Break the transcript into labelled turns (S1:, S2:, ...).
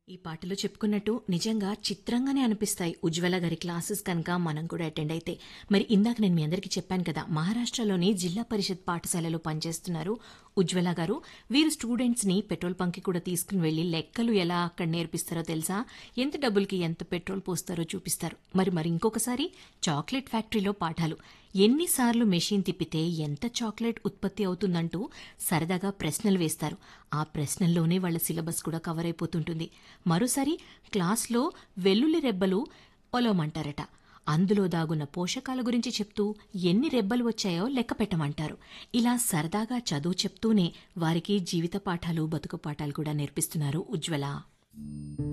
S1: ఈ పాటలో చెప్పుకున్నట్టు నిజంగా చిత్రంగానే అనిపిస్తాయి ఉజ్వల గారి క్లాసెస్ కనుక మనం కూడా అటెండ్ అయితే మరి ఇందాక నేను మీ అందరికీ చెప్పాను కదా మహారాష్ట్రలోని జిల్లా పరిషత్ పాఠశాలలో పనిచేస్తున్నారు ఉజ్వల గారు వీరు స్టూడెంట్స్ ని పెట్రోల్ బంక్ కూడా తీసుకుని వెళ్లి లెక్కలు ఎలా అక్కడ నేర్పిస్తారో తెలుసా ఎంత డబ్బులకి ఎంత పెట్రోల్ పోస్తారో చూపిస్తారు మరి మరి ఇంకొకసారి చాక్లెట్ ఫ్యాక్టరీలో పాఠాలు ఎన్నిసార్లు మెషిన్ తిప్పితే ఎంత చాక్లెట్ ఉత్పత్తి అవుతుందంటూ సరదాగా ప్రశ్నలు వేస్తారు ఆ ప్రశ్నల్లోనే వాళ్ళ సిలబస్ కూడా కవర్ అయిపోతుంటుంది మరోసారి క్లాస్లో వెల్లుల్లి రెబ్బలు ఒలవమంటారట అందులో దాగున్న పోషకాల గురించి చెప్తూ ఎన్ని రెబ్బలు వచ్చాయో లెక్క పెట్టమంటారు ఇలా సరదాగా చదువు చెప్తూనే వారికి జీవిత పాఠాలు బతుకు పాఠాలు కూడా నేర్పిస్తున్నారు ఉజ్వల